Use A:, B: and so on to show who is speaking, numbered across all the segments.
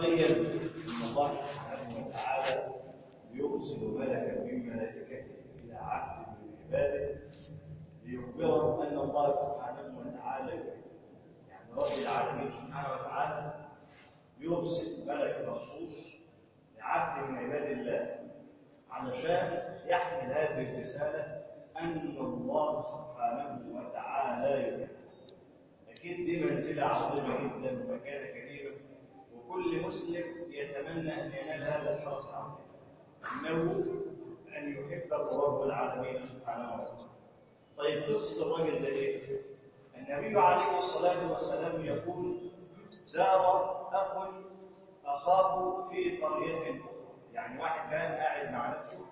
A: تخيل ان الله سبحانه وتعالى يرسل ملكا من ملائكته الى عبد من عباده ليخبره ان الله سبحانه وتعالى يحبه يعني رب العالمين سبحانه وتعالى يرسل ملك مخصوص لعبد من عباد الله علشان يحمل هذه الرساله ان الله سبحانه وتعالى يحبه اكيد دي منزله عظيمه جدا ومكانه كريمه وكل مسلم يتمنى ان ينال هذا الشرف العظيم انه ان يحبه رب العالمين سبحانه وتعالى طيب قصه الرجل ده ايه النبي عليه الصلاه والسلام يقول زار اخ اخاه في قريه اخرى يعني واحد كان قاعد مع نفسه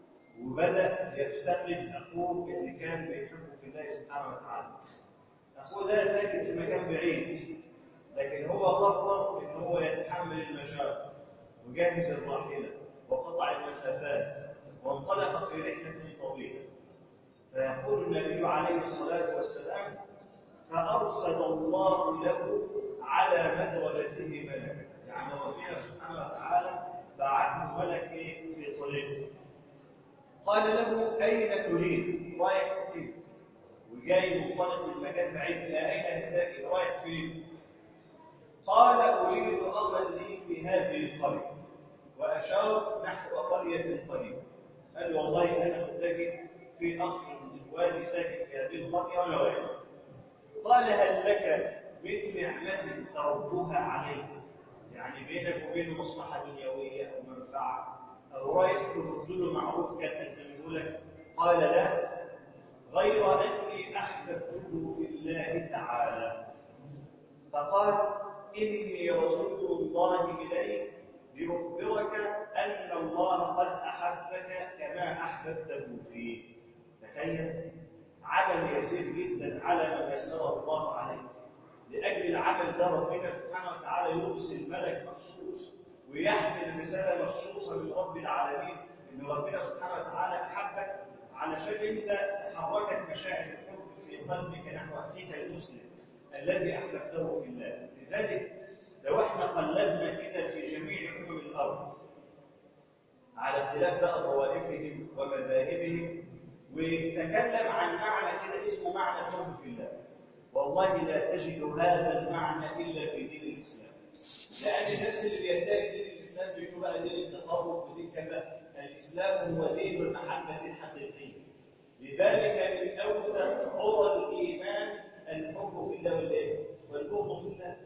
A: وبدا يفتقد اخوه اللي كان بيحبه في الله سبحانه وتعالى اخوه ده ساكن في مكان بعيد لكن هو قرر ان هو يتحمل المشاق وجهز الراحله وقطع المسافات وانطلق في رحله طويله فيقول النبي عليه الصلاه والسلام فارسل الله له على مدرجته ملكا يعني ربنا سبحانه وتعالى بعث له ملك في طريقه قال له اين تريد رايح فين وجاي منطلق من مكان بعيد الى اين تهتدي رايح فين قال اريد اخا لي في هذه القريه واشار نحو قريه قريبه قال والله انا متجه في اخ من اخواني ساكن في هذه القريه وانا رايح قال هل لك من نعمه تردها عليه يعني بينك وبينه مصلحه دنيويه او منفعه او رايح ترد له معروف كان تنتميه لك قال لا غير اني احببته في الله تعالى فقال اني رسول الله اليك ليخبرك ان الله قد احبك كما احببته فيه تخيل عمل يسير جدا على ما يسر الله عليه لاجل العمل ده ربنا سبحانه وتعالى يرسل ملك مخصوص ويحمل رساله مخصوصه من رب العالمين ان ربنا سبحانه وتعالى احبك علشان انت تحركت مشاعر الحب في قلبك نحو اخيك المسلم الذي احببته في الله لذلك لو احنا قلبنا كده في جميع امم الارض على اختلاف بقى طوائفهم ومذاهبهم وتكلم عن معنى كده اسمه معنى الحب في الله والله لا تجد هذا المعنى الا في دين الاسلام لان الناس اللي بيدعي دين الاسلام بيقولوا بقى دين التطرف ودين كذا الاسلام هو دين المحبه الحقيقيه لذلك من اوثق عرى الايمان الحب في الله والايه والبغض في الله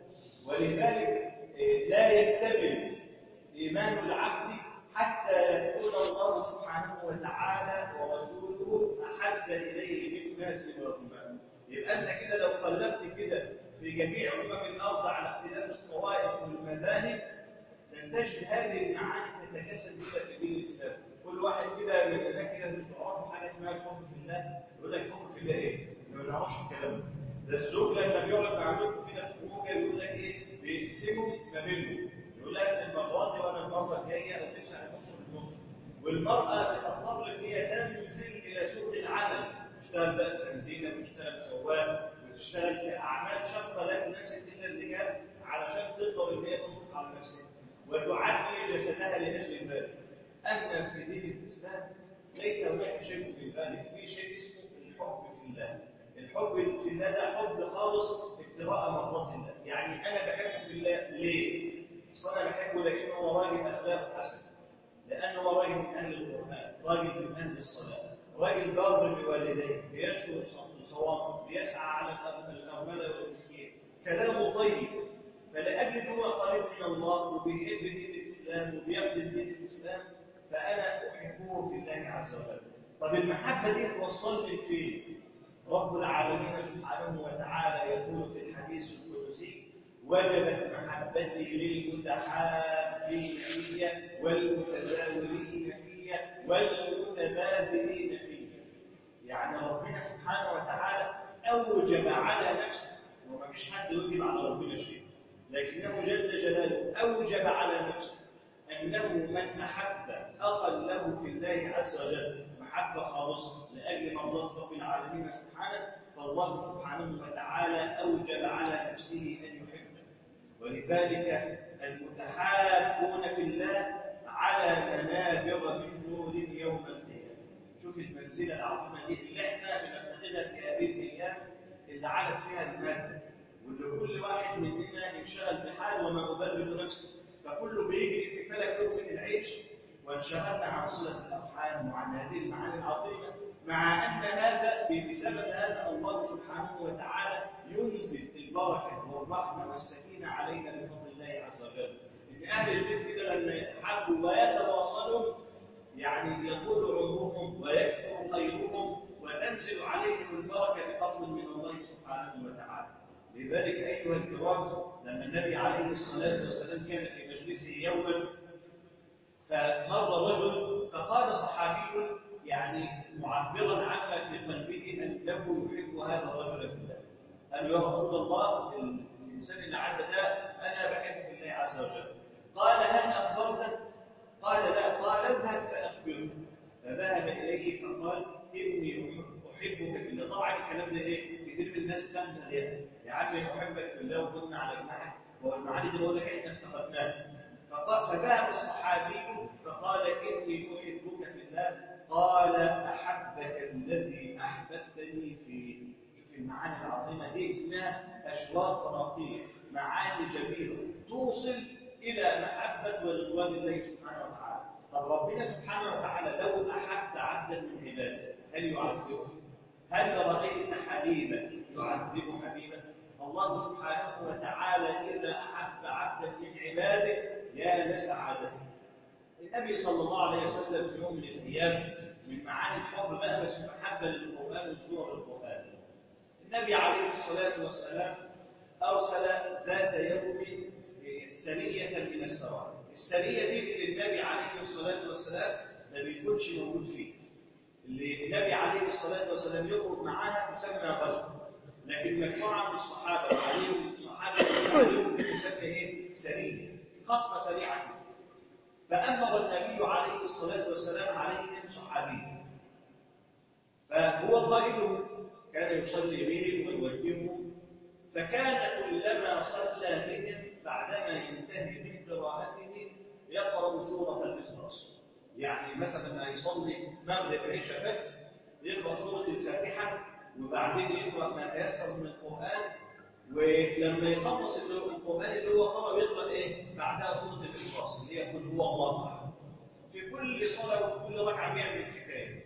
A: ولذلك لا يكتمل ايمان العبد حتى يكون الله سبحانه وتعالى ورسوله احب اليه مما سواهما يبقى انت كده لو قلبت كده في جميع امم الارض على اختلاف الطوائف والمذاهب لن تجد هذه المعاني تتجسد الا في دين الاسلام كل واحد كده من هناك كده بتعرف حاجه اسمها الحب في الله يقول لك الحب في الله ايه؟ ما بنعرفش الكلام ده الزوج لما بيقعد مع زوجته كده في خروجه يقول لك ايه؟ بيقسموا ما بينهم يقول لك المره دي وانا المره الجايه او تدفع نص بالنص والمراه بتضطر ان هي تنزل الى سوق العمل تشتغل بقى تنزيله وتشتغل سواق وتشتغل في اعمال شاقه لا تناسب الا الرجال علشان تقدر ان هي تنفق على نفسها وتعافي جسدها لاجل ذلك اما في دين الاسلام ليس هناك شيء في ذلك في شيء اسمه الحب في الله الحب في الله ده حب خالص ابتغاء مرضات الله يعني انا بحبه في الله ليه؟ اصل انا بحبه لانه هو راجل اخلاق حسن لانه هو راجل من اهل القران راجل من اهل الصلاه راجل بر بوالديه بيشكر الخواطر بيسعى على الارمله والمسكين كلامه طيب فلاجل هو قريب من الله وبيحب دين الاسلام وبيخدم دين الاسلام فانا احبه في الله عز وجل طب المحبه دي توصلني لفين رب العالمين سبحانه وتعالى يقول في الحديث القدسي وجبت محبتي للمتحابين في والمتزاورين في والمتبادلين في يعني ربنا سبحانه وتعالى اوجب على نفسه وما فيش حد يوجب على ربنا شيء لكنه جل جلاله اوجب على نفسه انه من احب اخا له في الله عز وجل محبه خالصه لاجل مرضات رب العالمين سبحانه فالله سبحانه وتعالى اوجب على نفسه ان يحبه ولذلك المتحابون في الله على منابر من نور يوم القيامة شوف المنزلة العظيمة دي اللي احنا بنفتقدها في هذه الأيام اللي علت فيها المادة واللي كل واحد مننا ينشغل بحال وما أبرر نفسي فكله بيجري في فلك لقمة العيش وانشغلنا عن صلة الأرحام وعن هذه المعاني العظيمة مع أن هذا بسبب هذا الله سبحانه وتعالى ينزل البركة والرحمة والسكينة علينا بفضل الله عز وجل إن أهل البيت كده لما يتحبوا ويتواصلوا يعني يطول عمرهم ويكثر خيرهم وتنزل عليهم البركة بفضل من الله سبحانه وتعالى لذلك أيها الكرام لما النبي عليه الصلاة والسلام كان في مجلسه يوما فمر رجل فقال صحابي يعني معبرا عما في قلبه انه يحب هذا الرجل في الله قال يا رسول الله الانسان اللي عدى ده انا بحب في الله عز وجل قال هل اخبرته قال لا قال اذهب فاخبره فذهب اليه فقال اني احبك في الله طبعا الكلام ده ايه كثير من الناس فهمت عليها يا عمي احبك في الله وكنا على المعهد والمعاني دي بقول لك احنا افتقدناها فقال فذهب الصحابي فقال اني احبك في الله قال احبك الذي احببتني فيه شوف المعاني العظيمه دي اسمها اشواق رقيق معاني جميله توصل الى محبه ورضوان الله سبحانه وتعالى طب ربنا سبحانه وتعالى لو احب عبدا من عباده هل يعذبه هل رايت حبيبا يعذب حبيبا الله سبحانه وتعالى اذا احب عبدا من عباده يا لسعادته النبي صلى الله عليه وسلم في يوم من الايام من معاني الحب بقى بس محبه للقران وسور القران النبي عليه الصلاه والسلام ارسل ذات يوم سريه من السرايا السريه دي اللي النبي عليه الصلاه والسلام ما بيكونش موجود فيه اللي النبي عليه الصلاه والسلام يخرج معاها تسمى غزو لكن مجموعه من الصحابه وعليهم الصحابه عليهم تسمى ايه سريه خطوه سريعه كده فأمر النبي عليه الصلاة والسلام عليهم صحابيه فهو قائد كان يصلي بهم ويوجههم فكان كلما صلى بهم بعدما ينتهي من قراءته يقرأ سورة الإخلاص يعني مثلا ما يصلي مغرب عشاء فجر يقرأ سورة الفاتحة وبعدين يقرأ ما تيسر من القرآن ولما يخلص القرآن اللي هو قرأ يقرأ إيه؟ بعدها سورة الإخلاص اللي هي قل هو الله أحد. في كل صلاة وفي كل ركعة بيعمل الحكاية.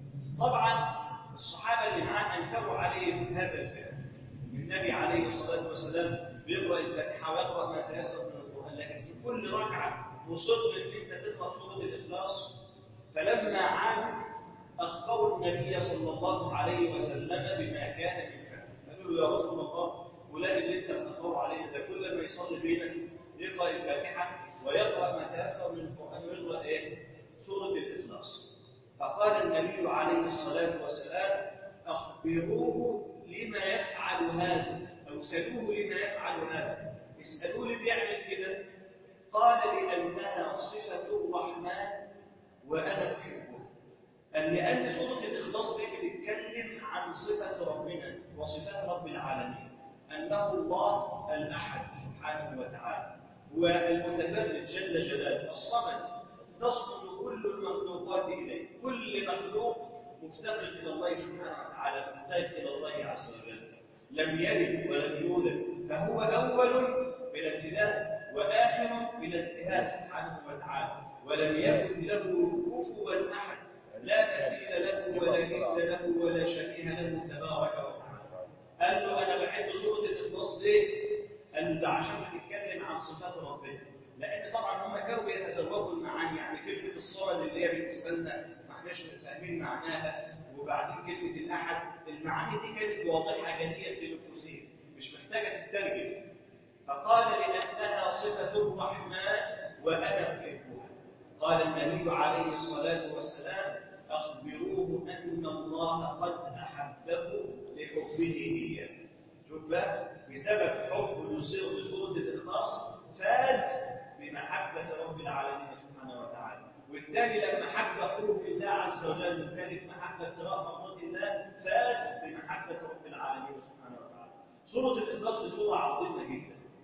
A: طبعا الصحابة اللي معاه أنكروا عليه هذا الفعل. النبي عليه الصلاة والسلام بيقرأ الفاتحة ويقرأ ما تيسر من القرآن لكن في كل ركعة مصر إن أنت تقرأ سورة الإخلاص فلما عاد أخبروا النبي صلى الله عليه وسلم بما كان من فعل. قالوا له يا رسول الله فلان اللي انت بتدور عليه ده كل ما يصلي بينك يقرا الفاتحه ويقرا ما تيسر من القران ويقرا ايه؟ سوره الاخلاص. فقال النبي عليه الصلاه والسلام اخبروه لما يفعل هذا او سالوه لما يفعل هذا. اسالوه ليه بيعمل كده؟ قال لانها صفه الرحمن وانا احبها. قال لان سوره الاخلاص دي بتتكلم عن صفه ربنا وصفات رب العالمين. أنه الله الأحد سبحانه وتعالى هو المتفرد جل جلاله الصمد تصمد كل المخلوقات إليه كل مخلوق مفتقر إلى الله سبحانه وتعالى محتاج إلى الله عز وجل لم يلد ولم يولد فهو أول بلا ابتداء وآخر بلا انتهاء سبحانه وتعالى ولم يكن له كفوا أحد لا مثيل له ولا ند له ولا شبيه له تبارك وتعالى قال له انا بحب سوره الاخلاص ليه؟ قال له ده عشان بتتكلم عن صفات ربنا لان طبعا هم كانوا بيتزوجوا المعاني يعني كلمه الصمد اللي هي بالنسبه لنا ما احناش فاهمين معناها وبعدين كلمه الاحد المعاني دي كانت واضحه جليه في نفوسهم مش محتاجه تترجم فقال لانها صفه الرحمن وانا احبها قال النبي عليه الصلاه والسلام اخبروه ان الله قد احبه لحبه إياه شوف بقى بسبب حب لسورة الإخلاص فاز بمحبة رب العالمين سبحانه وتعالى والتالي لما حب أخوه في الله عز وجل وكانت محبة ابتغاء مرضات الله فاز بمحبة رب العالمين سبحانه وتعالى سورة الإخلاص دي سورة عظيمة جدا احنا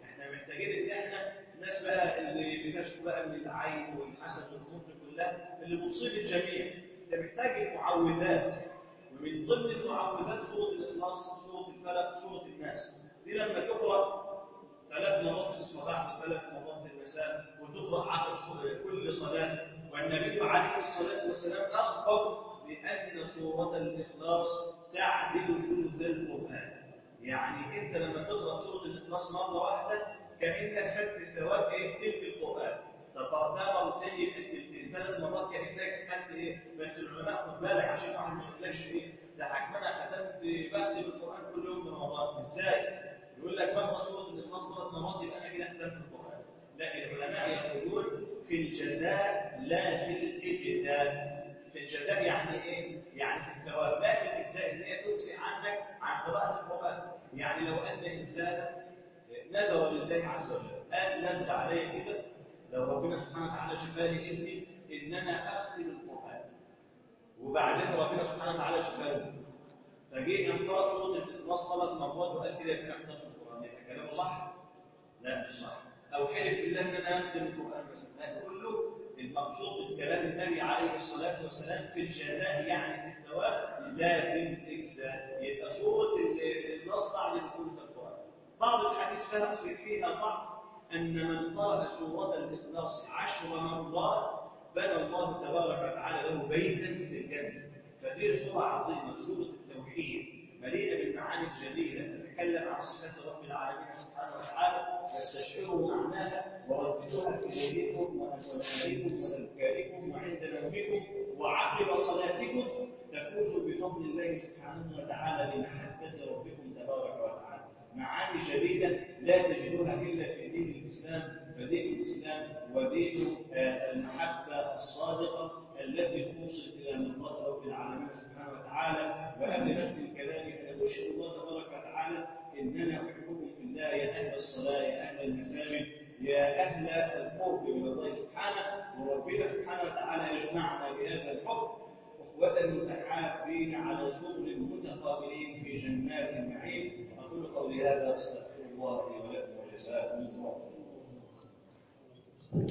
A: محتاجين ان احنا الناس بقى اللي بتشكو بقى من العين والحسد والامور دي كلها اللي بتصيب الجميع انت محتاج المعوذات ومن ضمن المعوذات سوره الاخلاص سوره الفلق سوره الناس دي لما تقرا ثلاث مرات في الصباح وثلاث مرات في المساء وتقرا عقب كل صلاه والنبي عليه الصلاه والسلام اخبر بان سوره الاخلاص تعدل ثلث القران يعني انت لما تقرا سوره الاخلاص مره واحده كانك خدت ثواب ايه تلك القران تقرأتها مرتين يبقى ثلاث مرات كانك خدت ايه بس العلماء خد بالك عشان واحد ما يقولكش ايه ده حكم انا ختمت بختم القران كل يوم في رمضان ازاي؟ يقول لك مهما سوره الاخلاص ثلاث مرات يبقى انا كده ختمت القران لا العلماء يقولون في الجزاء لا في الاجزاء في الجزاء يعني ايه؟ يعني في الثواب لا في الاجزاء اللي هي تجزي عنك عن قراءه القران يعني لو ان انسانا نذر لله عز وجل قال نذر علي كده لو ربنا سبحانه وتعالى شفاني ابني ان انا اختم القران وبعدين ربنا سبحانه وتعالى شفاني فجينا نقرا سوره الاخلاص ثلاث مرات وقال كده يبقى اختم القران يبقى كلامه صح؟ لا مش صح او حلف بالله ان انا اختم القران بس لا كله المقصود من كلام النبي عليه الصلاه والسلام في الجزاء يعني في الثواب لا في الاجزاء يبقى سوره الاخلاص بعد دخول في القران بعض الحديث فيها فيها بعض أن من قرأ سورة الإخلاص عشر مرات بنى الله تبارك وتعالى له بيتا في الجنة فدي سورة عظيمة سورة التوحيد مليئة بالمعاني الجليلة تتكلم عن صفات رب العالمين سبحانه وتعالى واستشعروا معناها ورددوها في ليلكم وأسفلكم وأذكاركم وعند نومكم وعقب صلاتكم تفوزوا بفضل الله سبحانه وتعالى بمحبة ربكم تبارك وتعالى معاني جديدة لا تجدوها إلا في دين الإسلام فدين الإسلام ودين المحبة الصادقة التي توصل إلى مرضات رب العالمين سبحانه وتعالى وقبل نختم الكلام أنا أشهد الله تبارك وتعالى إننا أحبكم في الله يا أهل الصلاة يا أهل المساجد يا أهل القرب من الله سبحانه وربنا سبحانه وتعالى يجمعنا بهذا الحب أخوة متحابين